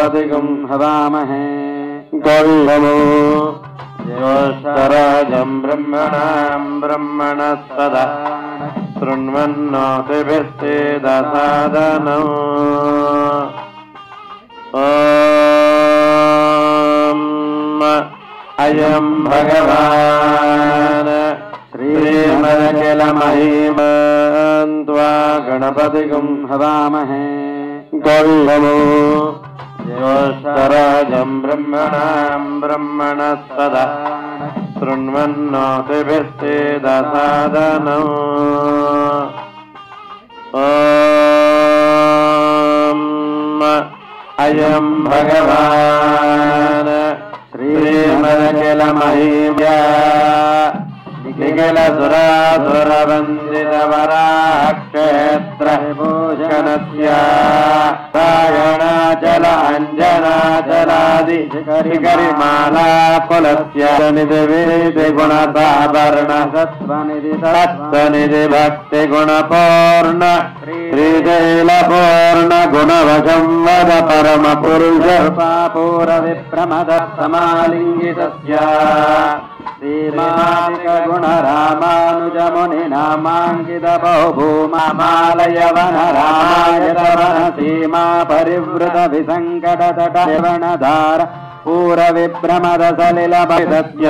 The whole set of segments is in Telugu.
गणपतिगुं हवामहे गौरवो ज्योष्ठराजं ब्रह्मणां ब्रह्मणस्पदा शृण्वन्नोतिभिश्चेदसादनौ ॐ अयं भगवान् श्रीमदखिलमहिमन्त्वा गणपतिगुं हवामहे गौरवो ज्योष्ठराजं ब्रह्मणां ब्रह्मणस्पदा शृण्वन्नोतिभिश्चेदसादनौ ॐ अयं भगवान् श्रीमदखिलमहिम्या निखिलसुरासुरवन्दितवराक्षेत्र भूषणस्य रायणाचल अञ्जनाचलादि शिखरिमाला कुलस्य निधिवेदि गुणसाभरण सत्त्वनिधि सत्त्वनिधि भक्तिगुणपूर्ण श्रीशैलपूर्ण गुणवशं वद परम पुरुष पूरविप्रमद समालिङ्गितस्य श्रीमादिकगुणरामानुजमुनिनामाङ्कित बहुभूमालयवन रामायतवन सीमा परिवृत विसङ्कटतटवनधार पूरविभ्रमद सलिलभसत्य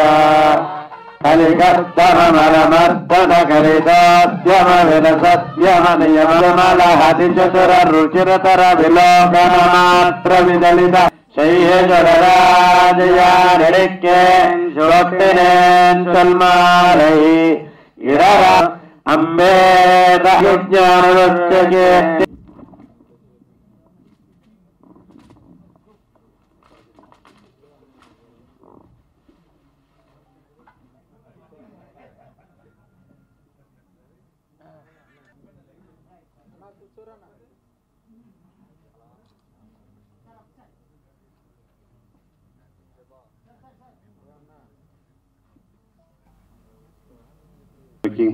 కలిగర్తమరమర్దన కలితాద్యమవిల సత్యమనియమలహతి చతుర రుచిరతర విలోకన మాత్ర విదలిత ശയ്യജടരാജയാരടിക്കേൻ ശോക്തിനേൻ സൽമാലൈ ഇരറ അമ്പേത യുജ്ഞാനവൃത്തകേ కి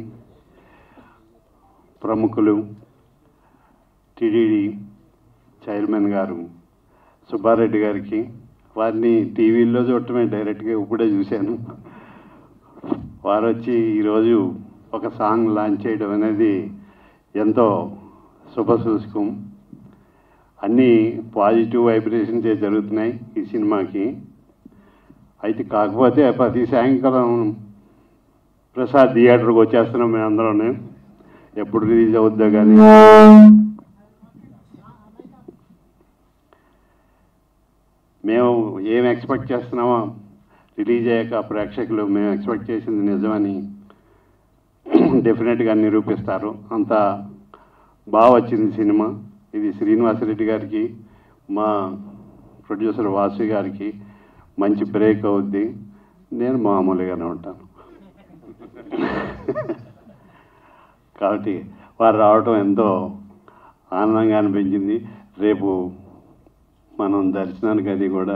ప్రముఖులు టిడిడి చైర్మన్ గారు సుబ్బారెడ్డి గారికి వారిని టీవీల్లో చూడటమే డైరెక్ట్గా ఇప్పుడే చూశాను వారు వచ్చి ఈరోజు ఒక సాంగ్ లాంచ్ చేయడం అనేది ఎంతో శుభసూచకం అన్నీ పాజిటివ్ వైబ్రేషన్స్ జరుగుతున్నాయి ఈ సినిమాకి అయితే కాకపోతే ప్రతి సాయంకాలం ప్రసాద్ థియేటర్కి వచ్చేస్తున్నాం మేము అందరం ఎప్పుడు రిలీజ్ అవుద్దో కానీ మేము ఏం ఎక్స్పెక్ట్ చేస్తున్నామో రిలీజ్ అయ్యాక ప్రేక్షకులు మేము ఎక్స్పెక్ట్ చేసింది నిజమని డెఫినెట్గా నిరూపిస్తారు అంత బాగా వచ్చింది సినిమా ఇది శ్రీనివాసరెడ్డి గారికి మా ప్రొడ్యూసర్ వాసు గారికి మంచి బ్రేక్ అవుద్ది నేను మామూలుగానే ఉంటాను కాబట్టి వారు రావటం ఎంతో ఆనందంగా అనిపించింది రేపు మనం దర్శనానికి అది కూడా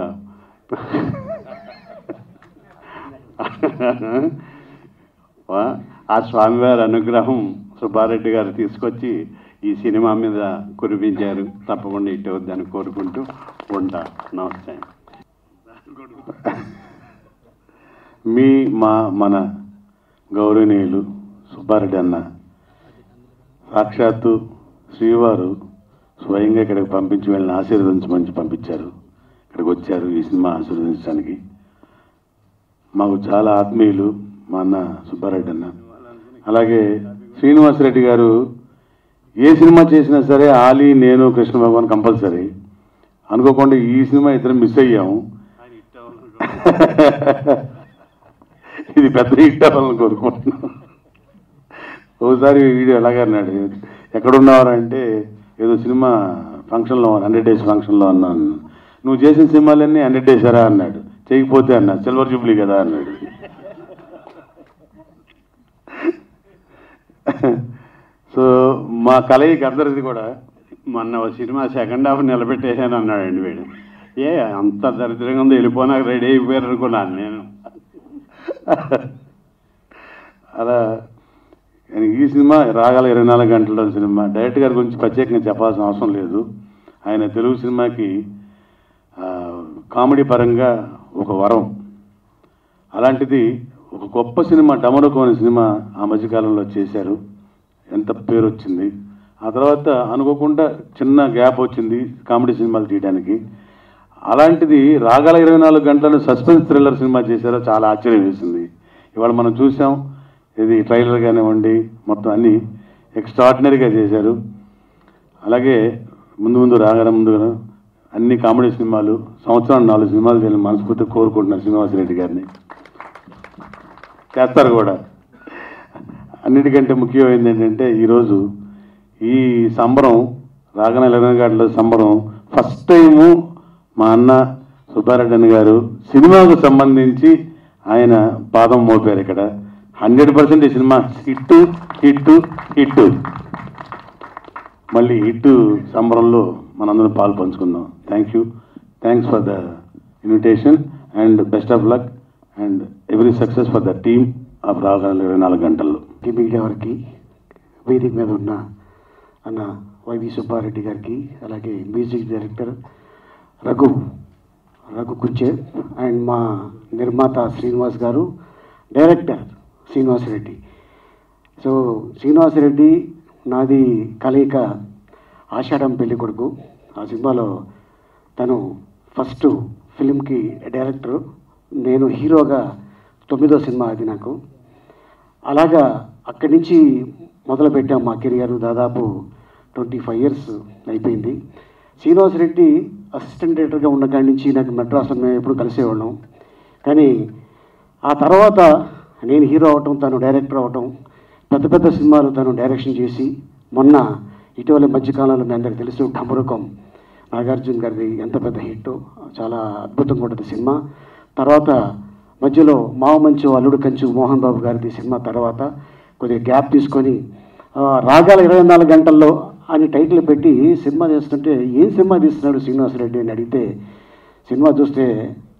వా- ఆ స్వామివారి అనుగ్రహం సుబ్బారెడ్డి గారు తీసుకొచ్చి ఈ సినిమా మీద కురిపించారు తప్పకుండా ఇటు వద్దని కోరుకుంటూ ఉంటా నమస్తే మీ మా మన గౌరవనీయులు సుబ్బారెడ్డి అన్న సాక్షాత్తు శ్రీవారు స్వయంగా ఇక్కడికి పంపించి వీళ్ళని ఆశీర్వదించమని పంపించారు ఇక్కడికి వచ్చారు ఈ సినిమా ఆశీర్వదించడానికి మాకు చాలా ఆత్మీయులు మా అన్న సుబ్బారెడ్డి అన్న అలాగే శ్రీనివాసరెడ్డి గారు ఏ సినిమా చేసినా సరే ఆలీ నేను కృష్ణ భగవాన్ కంపల్సరీ అనుకోకుండా ఈ సినిమా ఇద్దరం మిస్ అయ్యాము ఇది పెద్ద హిట్ అవ్వాలని కోరుకుంటున్నాను ఒకసారి వీడియో ఎలాగ అన్నాడు ఎక్కడున్నావారంటే ఏదో సినిమా ఫంక్షన్లో హండ్రెడ్ డేస్ ఫంక్షన్లో అన్నాను నువ్వు చేసిన సినిమాలన్నీ హండ్రెడ్ డేసారా అన్నాడు చేయకపోతే అన్నా సిల్వర్ జూబ్లీ కదా అన్నాడు సో మా కలయిక అందరిది కూడా మొన్న ఓ సినిమా సెకండ్ హాఫ్ నిలబెట్టేశాను అన్నాడండి వీడు ఏ అంత దరిద్రంగా ఉందో వెళ్ళిపోయినాక రెడీ అయిపోయారు అనుకున్నాను నేను అలా కానీ ఈ సినిమా రాగల ఇరవై నాలుగు గంటల సినిమా డైరెక్టర్ గారి గురించి ప్రత్యేకంగా చెప్పాల్సిన అవసరం లేదు ఆయన తెలుగు సినిమాకి ఆ, కామెడీ పరంగా ఒక వరం అలాంటిది ఒక గొప్ప సినిమా డమరుకం అనే సినిమా ఆ మధ్యకాలంలో చేశారు ఎంత పేరు వచ్చింది ఆ తర్వాత అనుకోకుండా చిన్న గ్యాప్ వచ్చింది కామెడీ సినిమాలు తీయడానికి అలాంటిది రాగల ఇరవై నాలుగు గంటలు సస్పెన్స్ థ్రిల్లర్ సినిమా చేశారో చాలా ఆశ్చర్యం వేసింది ఇవాళ మనం చూసాం ఇది ట్రైలర్ కానివ్వండి మొత్తం అన్నీ ఎక్స్ట్రాడినరీగా చేశారు అలాగే ముందు ముందు రాగల ముందు అన్ని కామెడీ సినిమాలు సంవత్సరం నాలుగు సినిమాలు చేయాలని మనస్ఫూర్తిగా కోరుకుంటున్నాను శ్రీనివాసరెడ్డి గారిని చేస్తారు కూడా అన్నిటికంటే ముఖ్యమైనది ఏంటంటే ఈరోజు ఈ సంబరం రాగన ఇరవై సంబరం ఫస్ట్ టైము మా అన్న సుబ్బారెడ్డి అన్న గారు సినిమాకు సంబంధించి ఆయన పాదం మోపారు ఇక్కడ హండ్రెడ్ పర్సెంట్ ఈ సినిమా హిట్ హిట్ హిట్ మళ్ళీ హిట్ సంబరంలో మనందరం పాలు పంచుకుందాం thank you thanks for the invitation and best of luck and every success for the team of రాగల ఇరవై నాలుగు గంటల్లో ఈ మీడియా వారికి వేదిక మీద ఉన్న అన్న వైవి సుబ్బారెడ్డి గారికి అలాగే music director Raghu Raghu Kunche and మా నిర్మాత శ్రీనివాస్ గారు డైరెక్టర్ శ్రీనివాసరెడ్డి సో శ్రీనివాసరెడ్డి నాది కలయిక ఆషాఢం పెళ్లి కొడుకు ఆ సినిమాలో తను ఫస్ట్ ఫిలింకి డైరెక్టర్ నేను హీరోగా తొమ్మిదో సినిమా అది నాకు అలాగా అక్కడి నుంచి మొదలు పెట్టాం మా కెరియర్ దాదాపు ట్వంటీ ఫైవ్ ఇయర్స్ అయిపోయింది శ్రీనివాస్ రెడ్డి అసిస్టెంట్ డైరెక్టర్గా ఉన్న కాడి నుంచి నాకు మెడ్రాస్లో మేము ఎప్పుడు కలిసేవాళ్ళం కానీ ఆ తర్వాత నేను హీరో అవటం తను డైరెక్టర్ అవటం పెద్ద పెద్ద సినిమాలు తను డైరెక్షన్ చేసి మొన్న ఇటీవల మధ్యకాలంలో మీ అందరికి తెలుసు ఢమరుకం నాగార్జున గారిది ఎంత పెద్ద హిట్ చాలా అద్భుతంగా ఉంటుంది సినిమా తర్వాత మధ్యలో మావ మంచు అల్లుడు కంచు మోహన్ బాబు గారిది సినిమా తర్వాత కొద్దిగా గ్యాప్ తీసుకొని ఆ, రాగాల ఇరవై నాలుగు గంటల్లో అని టైటిల్ పెట్టి సినిమా చేస్తుంటే ఏం సినిమా తీస్తున్నాడు శ్రీనివాసరెడ్డి అని అడిగితే సినిమా చూస్తే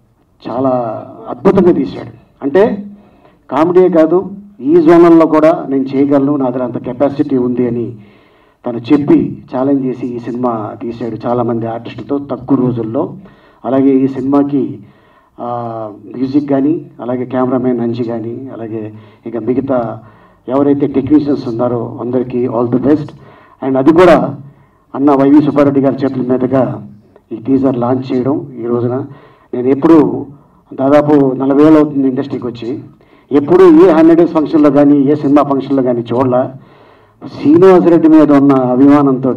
చాలా అద్భుతంగా తీశాడు అంటే కామెడీయే కాదు ఈ జోనల్లో కూడా నేను చేయగలను నా దగ్గర అంత కెపాసిటీ ఉంది అని తను చెప్పి ఛాలెంజ్ చేసి ఈ సినిమా తీశాడు చాలామంది ఆర్టిస్టులతో తక్కువ రోజుల్లో అలాగే ఈ సినిమాకి ఆ, మ్యూజిక్ కానీ అలాగే కెమెరామెన్ అంజి కానీ అలాగే ఇక మిగతా ఎవరైతే టెక్నీషియన్స్ ఉన్నారో అందరికీ ఆల్ ది బెస్ట్ అండ్ అది కూడా అన్న వైవి సుబ్బారెడ్డి గారి చేతుల మీదుగా ఈ టీజర్ లాంచ్ చేయడం ఈ రోజున నేను ఎప్పుడు దాదాపు నలభై ఏళ్ళు అవుతుంది ఇండస్ట్రీకి వచ్చి ఎప్పుడు ఏ హండ్రెడ్ డేస్ ఫంక్షన్లో కానీ ఏ సినిమా ఫంక్షన్లో కానీ చూడలా శ్రీనివాసరెడ్డి మీద ఉన్న అభిమానంతో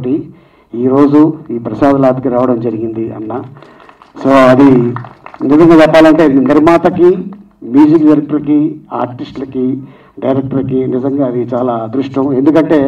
ఈరోజు ఈ ప్రసాద్ లాత్కి రావడం జరిగింది అన్న సో అది నిజంగా చెప్పాలంటే నిర్మాతకి మ్యూజిక్ డైరెక్టర్కి ఆర్టిస్టులకి డైరెక్టర్కి నిజంగా అది చాలా అదృష్టం ఎందుకంటే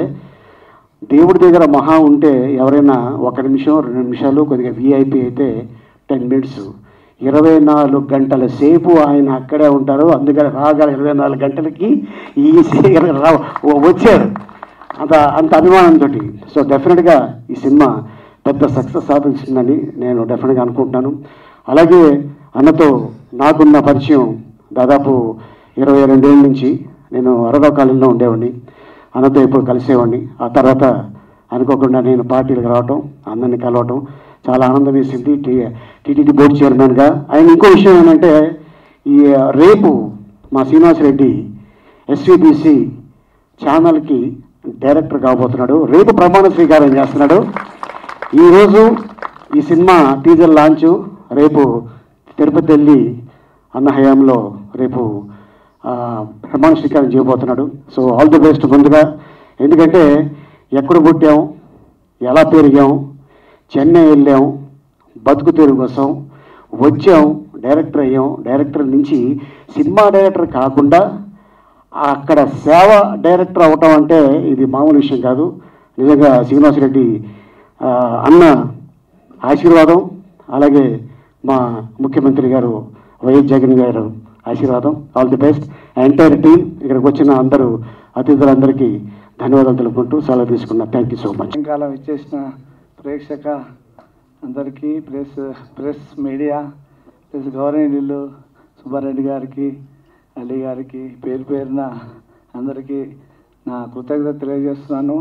దేవుడి దగ్గర మహా ఉంటే ఎవరైనా ఒక నిమిషం రెండు నిమిషాలు కొద్దిగా విఐపి అయితే టెన్ మినిట్స్ ఇరవై నాలుగు గంటల సేపు ఆయన అక్కడే ఉంటారు అందుకని రాగల ఇరవై నాలుగు గంటలకి ఈ సీ- రా- వచ్చారు అంత అంత అభిమానంతో సో డెఫినెట్గా ఈ సినిమా పెద్ద సక్సెస్ సాధించిందని నేను డెఫినెట్గా అనుకుంటున్నాను అలాగే అన్నతో నాకున్న పరిచయం దాదాపు ఇరవై రెండేళ్ళ నుంచి నేను అరవై కాలంలో ఉండేవాడిని అన్నతో ఎప్పుడు కలిసేవాడిని ఆ తర్వాత అనుకోకుండా నేను పార్టీలకు రావటం అందరిని కలవటం చాలా ఆనందం వేసింది టీ టీటీడీ బోర్డు చైర్మన్గా ఆయన ఇంకో విషయం ఏంటంటే ఈ రేపు మా శ్రీనివాసరెడ్డి ఎస్విబిసి ఛానల్కి డైరెక్టర్ కాబోతున్నాడు రేపు ప్రమాణ స్వీకారం చేస్తున్నాడు ఈరోజు ఈ సినిమా టీజర్ లాంచ్ రేపు తిరుపతి వెళ్ళి అన్న హయాంలో రేపు ఆ, ప్రమాణ స్వీకారం చేయబోతున్నాడు సో ఆల్ ది బెస్ట్ ముందుగా ఎందుకంటే ఎక్కడ పుట్టాం ఎలా పెరిగాం చెన్నై వెళ్ళాం బతుకు తెరుగు కోసం వచ్చాం డైరెక్టర్ అయ్యాం డైరెక్టర్ నుంచి సినిమా డైరెక్టర్ కాకుండా అక్కడ సేవ డైరెక్టర్ అవటం అంటే ఇది మామూలు విషయం కాదు నిజంగా శ్రీనివాసరెడ్డి ఆ, అన్న ఆశీర్వాదం అలాగే మా ముఖ్యమంత్రి గారు వైఎస్ జగన్ గారు ఆశీర్వాదం all the best entire team ఇక్కడికి వచ్చిన అందరూ అతిథులందరికీ ధన్యవాదాలు తెలుపుకుంటూ సెలవు తీసుకున్నా థ్యాంక్ యూ సో మచ్ సాయంకాలం ఇచ్చేసిన ప్రేక్షక అందరికీ ప్రెస్ ప్రెస్ మీడియా ప్రెస్ గౌరవనీయులు సుబ్బారెడ్డి గారికి అలీ గారికి పేరు పేరున అందరికీ నా కృతజ్ఞత తెలియజేస్తున్నాను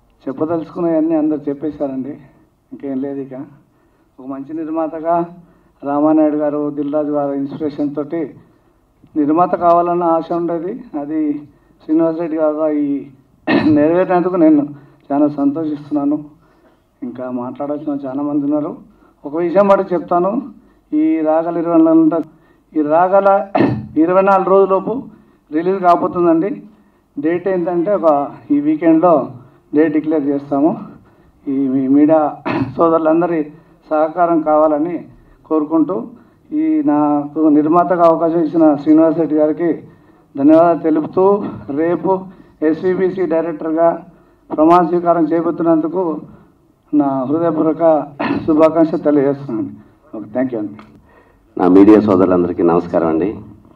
చెప్పదలుచుకున్నవన్నీ అందరు చెప్పేశారండి ఇంకేం లేదు ఇక ఒక మంచి నిర్మాతగా రామానాయుడు గారు దిల్రాజు గారు ఇన్స్పిరేషన్ తోటి నిర్మాత కావాలన్న ఆశ ఉండేది అది శ్రీనివాసరెడ్డి గారు ఈ నెరవేరినందుకు నేను చాలా సంతోషిస్తున్నాను ఇంకా మాట్లాడాల్సిన చాలా మంది ఉన్నారు ఒక విషయం మాట చెప్తాను ఈ రాగల ఇరవై నాలుగు ఈ రాగల ఇరవై నాలుగు రోజులలోపు రిలీజ్ కాబోతుందండి డేట్ ఏంటంటే ఒక ఈ వీకెండ్లో డేట్ డిక్లేర్ చేస్తాము ఈ మీ మీడియా సోదరులందరి సహకారం కావాలని కోరుకుంటూ ఈ నాకు నిర్మాతగా అవకాశం ఇచ్చిన శ్రీనివాస్ రెడ్డి గారికి ధన్యవాదాలు తెలుపుతూ రేపు ఎస్విబిసి డైరెక్టర్గా ప్రమాణ స్వీకారం చేపడుతున్నందుకు నా హృదయపూర్వక శుభాకాంక్షలు తెలియజేస్తున్నాను ఓకే థ్యాంక్ యూ అండి నా మీడియా సోదరులందరికీ నమస్కారం అండి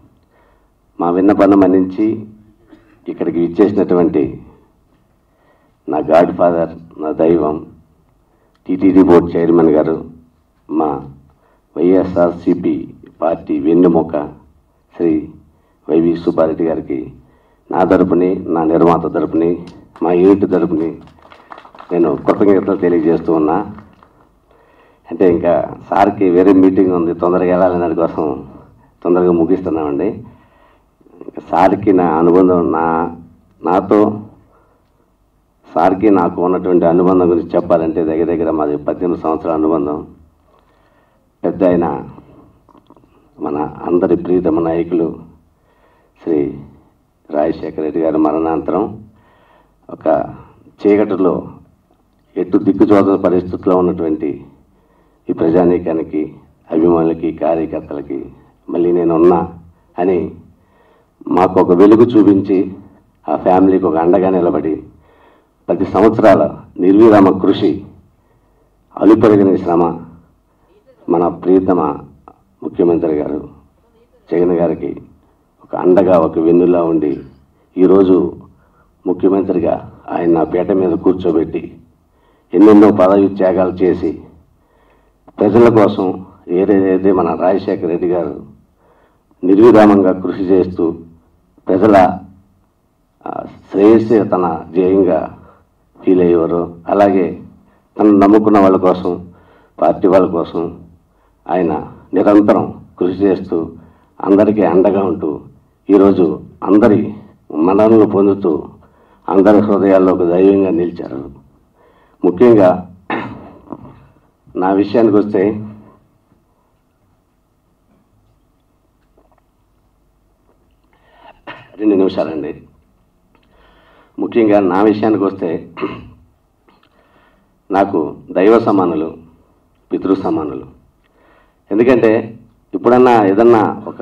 మా విన్నపన్న మన్నించి ఇక్కడికి ఇచ్చేసినటువంటి నా గాడ్ ఫాదర్ నా దైవం టీటీడీ బోర్డు చైర్మన్ గారు మా వైఎస్ఆర్సిపి పార్టీ వెన్నెముక శ్రీ వైవి సుబ్బారెడ్డి గారికి నా తరపుని నా నిర్మాత తరపుని మా యూనిట్ తరపుని నేను కృతజ్ఞతలు తెలియజేస్తూ ఉన్నా అంటే ఇంకా సార్కి వేరే మీటింగ్ ఉంది తొందరగా వెళ్ళాలని దాని కోసం తొందరగా ముగిస్తున్నామండి సార్కి నా అనుబంధం నా నాతో సార్కి నాకు ఉన్నటువంటి అనుబంధం గురించి చెప్పాలంటే దగ్గర దగ్గర మాది పద్దెనిమిది సంవత్సరాల అనుబంధం పెద్ద ఆయన మన అందరి ప్రీతమ నాయకులు శ్రీ రాజశేఖర రెడ్డి గారి మరణాంతరం ఒక చీకటిలో ఎటు దిక్కుచోదన పరిస్థితిలో ఉన్నటువంటి ఈ ప్రజానీకానికి అభిమానులకి కార్యకర్తలకి మళ్ళీ నేను ఉన్నా అని మాకు ఒక వెలుగు చూపించి ఆ ఫ్యామిలీకి ఒక అండగా నిలబడి పది సంవత్సరాల నిర్విరామ కృషి అలుపెరగని శ్రమ మన ప్రియతమ ముఖ్యమంత్రి గారు జగన్ గారికి ఒక అండగా ఒక వెన్నులా ఉండి ఈరోజు ముఖ్యమంత్రిగా ఆయన నా పీట మీద కూర్చోబెట్టి ఎన్నెన్నో పదవి త్యాగాలు చేసి ప్రజల కోసం ఏదైతే మన రాజశేఖర రెడ్డి గారు నిర్విరామంగా కృషి చేస్తూ ప్రజల ఆ, శ్రేయస్సే తన ధ్యేయంగా ఫీల్ అయ్యేవారు అలాగే తను నమ్ముకున్న వాళ్ళ కోసం పార్టీ వాళ్ళ కోసం ఆయన నిరంతరం కృషి చేస్తూ అందరికీ అండగా ఉంటూ ఈరోజు అందరి మన్ననలు పొందుతూ అందరి హృదయాల్లో ఒక దైవంగా నిలిచారు ముఖ్యంగా నా విషయానికి వస్తే రెండు నిమిషాలండి ముఖ్యంగా నా విషయానికి వస్తే నాకు దైవ సమానులు పితృ సమానులు ఎందుకంటే ఇప్పుడన్నా ఏదన్నా ఒక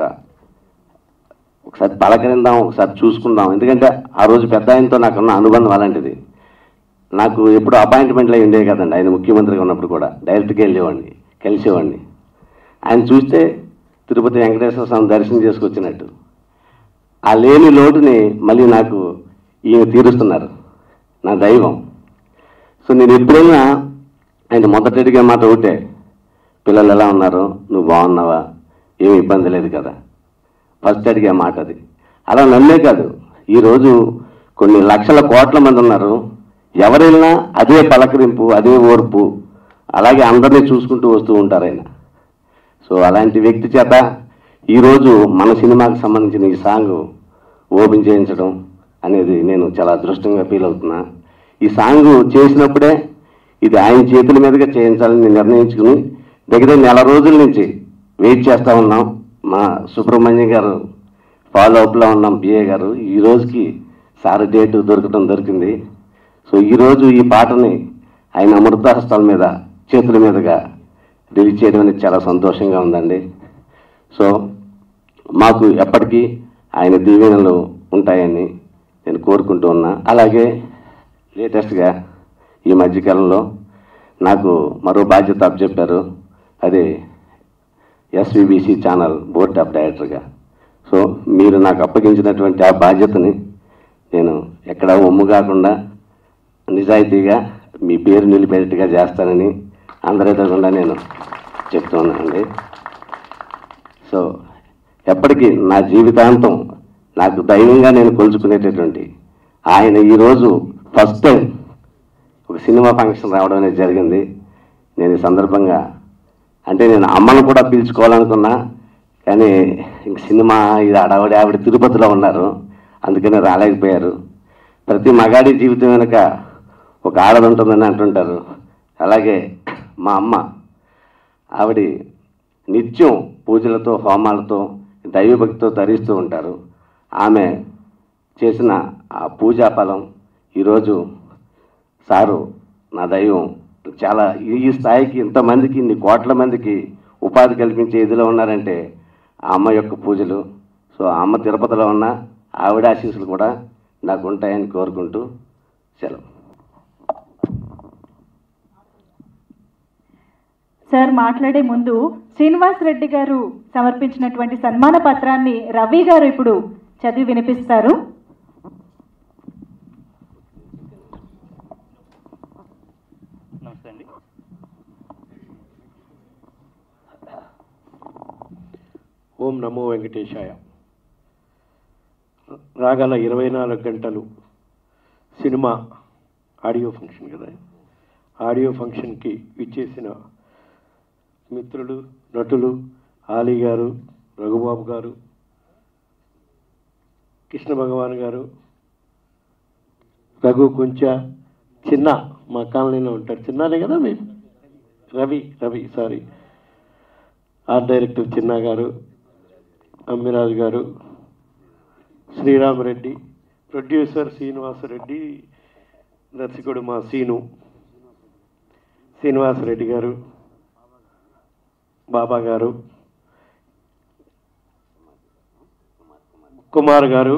ఒకసారి పలకరిందాం ఒకసారి చూసుకుందాం ఎందుకంటే ఆ రోజు పెద్ద ఆయనతో నాకున్న అనుబంధం అలాంటిది నాకు ఎప్పుడు అపాయింట్మెంట్లు అయి ఉండేవి కదండి ఆయన ముఖ్యమంత్రిగా ఉన్నప్పుడు కూడా డైరెక్ట్గా వెళ్ళేవాడిని కలిసేవాడిని ఆయన చూస్తే తిరుపతి వెంకటేశ్వర స్వామి దర్శనం చేసుకొచ్చినట్టు ఆ లేని లోటుని మళ్ళీ నాకు ఈయన తీరుస్తున్నారు నా దైవం సో నేను ఎప్పుడైనా ఆయన మొదట అడిగే మాట ఒకటే పిల్లలు ఎలా ఉన్నారు నువ్వు బాగున్నావా ఏమి ఇబ్బంది లేదు కదా ఫస్ట్ అడిగే మాట అది అలా నన్నే కాదు ఈరోజు కొన్ని లక్షల కోట్ల మంది ఉన్నారు ఎవరైనా అదే పలకరింపు అదే ఓర్పు అలాగే అందరినీ చూసుకుంటూ వస్తూ ఉంటారు ఆయన సో అలాంటి వ్యక్తి చేత ఈరోజు మన సినిమాకి సంబంధించిన ఈ సాంగ్ ఓపెన్ చేయించడం అనేది నేను చాలా అదృష్టంగా ఫీల్ అవుతున్నా ఈ సాంగ్ చేసినప్పుడే ఇది ఆయన చేతుల మీదుగా చేయించాలని నేను నిర్ణయించుకుని దగ్గర నెల రోజుల నుంచి వెయిట్ చేస్తూ ఉన్నాం మా సుబ్రహ్మణ్యం గారు ఫాలో అప్లో ఉన్నాం పిఏ గారు ఈ రోజుకి సార్ డేట్ దొరకడం దొరికింది సో ఈరోజు ఈ పాటని ఆయన అమృతహస్తాల మీద చేతుల మీదుగా రిలీజ్ చేయడం అనేది చాలా సంతోషంగా ఉందండి సో మాకు ఎప్పటికీ ఆయన దీవెనలు ఉంటాయని నేను కోరుకుంటూ ఉన్నా అలాగే లేటెస్ట్గా ఈ మధ్యకాలంలో నాకు మరో బాధ్యత అప్పచెప్పారు అదే ఎస్విబిసి ఛానల్ బోర్డ్ ఆఫ్ డైరెక్టర్గా సో మీరు నాకు అప్పగించినటువంటి ఆ బాధ్యతని నేను ఎక్కడ ఒమ్ము కాకుండా నిజాయితీగా మీ పేరు నిలిపేటట్టుగా చేస్తానని అందరి ఎదురుగుండా నేను చెప్తున్నానండి సో ఎప్పటికీ నా జీవితాంతం నాకు దైవంగా నేను కొలుచుకునేటటువంటి ఆయన ఈరోజు ఫస్ట్ టైం ఒక సినిమా ఫంక్షన్ రావడం అనేది జరిగింది నేను ఈ సందర్భంగా అంటే నేను అమ్మను కూడా పిలుచుకోవాలనుకున్నా కానీ ఇంక సినిమా ఇది ఆడవిడ ఆవిడ తిరుపతిలో ఉన్నారు అందుకని రాలేకపోయారు ప్రతి మగాడి జీవితం వెనుక ఒక ఆడది ఉంటుందని అంటుంటారు అలాగే మా అమ్మ ఆవిడ నిత్యం పూజలతో హోమాలతో దైవభక్తితో తరిస్తూ ఉంటారు ఆమె చేసిన ఆ పూజా ఫలం ఈరోజు సారు నా దైవం చాలా ఈ ఈ స్థాయికి ఇంతమందికి ఇన్ని కోట్ల మందికి ఉపాధి కల్పించే ఇదిలో ఉన్నారంటే ఆ అమ్మ యొక్క పూజలు సో ఆ అమ్మ తిరుపతిలో ఉన్న ఆవిడ ఆశీస్సులు కూడా నాకు ఉంటాయని కోరుకుంటూ సెలవు సార్ మాట్లాడే ముందు శ్రీనివాస్ రెడ్డి గారు సమర్పించినటువంటి సన్మాన పత్రాన్ని రవి గారు ఇప్పుడు చదివి వినిపిస్తారు నమస్తే అండి ఓం నమో వెంకటేశాయ రాగల ఇరవై నాలుగు గంటలు సినిమా ఆడియో ఫంక్షన్ కదా ఆడియో ఫంక్షన్కి ఇచ్చేసిన మిత్రులు నటులు ఆలీ గారు రఘుబాబు గారు కృష్ణ భగవాన్ గారు రఘు కుంచ చిన్న మా కాలనీలో ఉంటారు చిన్ననే కదా మీ Ravi Ravi sorry art director Chinna గారు అమ్మిరాజు గారు శ్రీరామరెడ్డి ప్రొడ్యూసర్ శ్రీనివాసరెడ్డి దర్శకుడు మా సీను శ్రీనివాసరెడ్డి గారు బాబా గారు కుమార్ గారు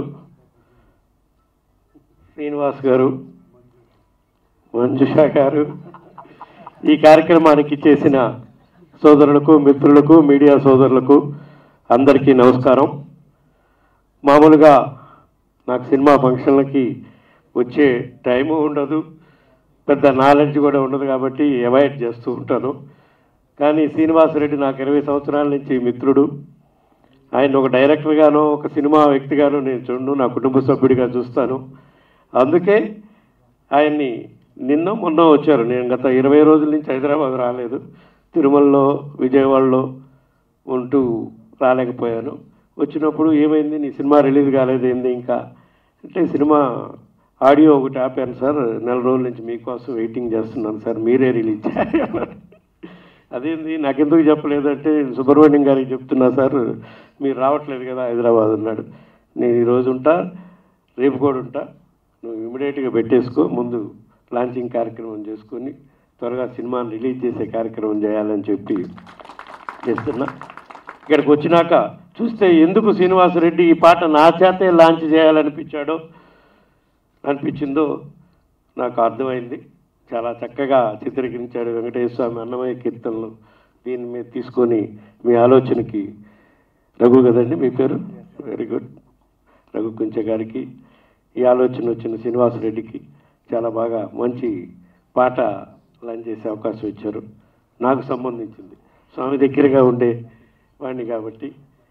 శ్రీనివాస్ గారు మంజుష గారు ఈ కార్యక్రమానికి చేసిన సోదరులకు మిత్రులకు మీడియా సోదరులకు అందరికీ నమస్కారం మామూలుగా నాకు సినిమా ఫంక్షన్లకి వచ్చే టైము ఉండదు పెద్ద నాలెడ్జ్ కూడా ఉండదు కాబట్టి అవాయిడ్ చేస్తూ ఉంటాను కానీ శ్రీనివాసరెడ్డి నాకు ఇరవై సంవత్సరాల నుంచి మిత్రుడు ఆయన ఒక డైరెక్టర్గానో ఒక సినిమా వ్యక్తిగానో నేను చూడను నా కుటుంబ సభ్యుడిగా చూస్తాను అందుకే ఆయన్ని నిన్న మొన్న వచ్చారు నేను గత ఇరవై రోజుల నుంచి హైదరాబాద్ రాలేదు తిరుమలలో విజయవాడలో ఉంటూ రాలేకపోయాను వచ్చినప్పుడు ఏమైంది నీ సినిమా రిలీజ్ కాలేదు ఏంది ఇంకా అంటే సినిమా ఆడియో ఒకటి ఆపాను సార్ నెల రోజుల నుంచి మీకోసం వెయిటింగ్ చేస్తున్నాను సార్ మీరే రిలీజ్ చేయాలి అన్నారు అదేంది నాకెందుకు చెప్పలేదంటే సుబ్రహ్మణ్యం గారికి చెప్తున్నా సార్ మీరు రావట్లేదు కదా హైదరాబాద్ అన్నాడు నేను ఈరోజు ఉంటా రేపు కూడా ఉంటా నువ్వు ఇమీడియట్గా పెట్టేసుకో ముందు లాంచింగ్ కార్యక్రమం చేసుకొని త్వరగా సినిమాని రిలీజ్ చేసే కార్యక్రమం చేయాలని చెప్పి చేస్తున్నా ఇక్కడికి వచ్చినాక చూస్తే ఎందుకు శ్రీనివాసరెడ్డి ఈ పాట నా చేతే లాంచ్ చేయాలనిపించాడో అనిపించిందో నాకు అర్థమైంది చాలా చక్కగా చిత్రీకరించాడు వెంకటేశ్వర స్వామి అన్నమయ్య కీర్తనలు దీని మీద తీసుకొని మీ ఆలోచనకి రఘు కదండి మీ పేరు వెరీ గుడ్ రఘు కుంచె గారికి ఈ ఆలోచన వచ్చిన శ్రీనివాసరెడ్డికి చాలా బాగా మంచి పాట లాంచ్ చేసే అవకాశం ఇచ్చారు నాకు సంబంధించింది స్వామి దగ్గరగా ఉండే వాడిని కాబట్టి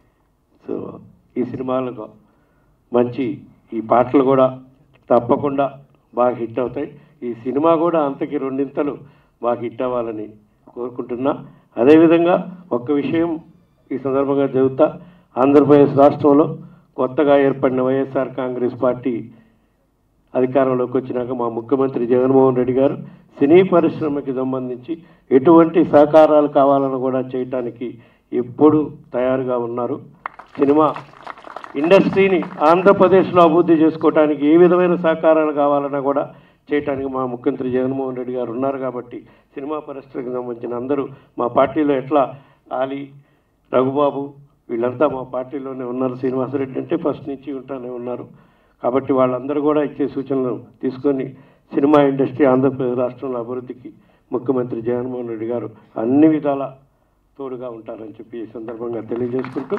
సో ఈ సినిమాలకు మంచి ఈ పాటలు కూడా తప్పకుండా బాగా హిట్ అవుతాయి ఈ సినిమా కూడా అంతకి రెండింతలు బాగా హిట్ అవ్వాలని కోరుకుంటున్నా అదేవిధంగా ఒక్క విషయం ఈ సందర్భంగా చెబుతా ఆంధ్రప్రదేశ్ రాష్ట్రంలో కొత్తగా ఏర్పడిన వైఎస్ఆర్ కాంగ్రెస్ పార్టీ అధికారంలోకి వచ్చినాక మా ముఖ్యమంత్రి జగన్మోహన్ రెడ్డి గారు సినీ పరిశ్రమకి సంబంధించి ఎటువంటి సహకారాలు కావాలని కూడా చేయటానికి ఎప్పుడు తయారుగా ఉన్నారు సినిమా ఇండస్ట్రీని ఆంధ్రప్రదేశ్లో అభివృద్ధి చేసుకోవడానికి ఏ విధమైన సహకారాలు కావాలన్నా కూడా చేయటానికి మా ముఖ్యమంత్రి జగన్మోహన్ రెడ్డి గారు ఉన్నారు కాబట్టి సినిమా పరిశ్రమకు సంబంధించిన అందరూ మా పార్టీలో ఎట్లా ఆలి రఘుబాబు వీళ్ళంతా మా పార్టీలోనే ఉన్నారు శ్రీనివాసరెడ్డి అంటే ఫస్ట్ నుంచి ఉంటానే ఉన్నారు కాబట్టి వాళ్ళందరూ కూడా ఇచ్చే సూచనలు తీసుకొని సినిమా ఇండస్ట్రీ ఆంధ్రప్రదేశ్ రాష్ట్రంలో అభివృద్ధికి ముఖ్యమంత్రి జగన్మోహన్ రెడ్డి గారు అన్ని విధాల తోడుగా ఉంటారని చెప్పి ఈ సందర్భంగా తెలియజేసుకుంటూ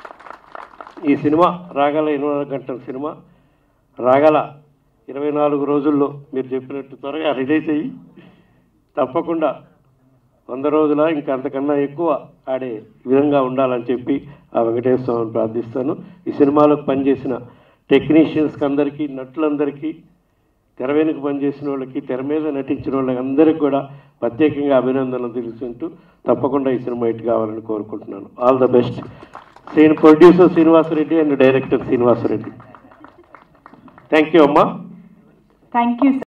ఈ సినిమా రాగల ఇరవై నాలుగు గంటల సినిమా రాగల ఇరవై నాలుగు రోజుల్లో మీరు చెప్పినట్టు త్వరగా రిలీజ్ అయ్యి తప్పకుండా వంద రోజుల ఇంకా అంతకన్నా ఎక్కువ ఆడే విధంగా ఉండాలని చెప్పి ఆ వెంకటేశ్వర స్వామిని ప్రార్థిస్తాను ఈ సినిమాలో పనిచేసిన టెక్నీషియన్స్కి అందరికీ నటులందరికీ తెర వెనుక పనిచేసిన వాళ్ళకి తెర మీద నటించిన వాళ్ళకి అందరికీ కూడా ప్రత్యేకంగా అభినందనలు తెలుసుకుంటూ తప్పకుండా ఈ సినిమా హిట్ కావాలని కోరుకుంటున్నాను all the best Srini producer Srinivasa Reddy and director Srinivasa Reddy thank you అమ్మా థ్యాంక్ యూ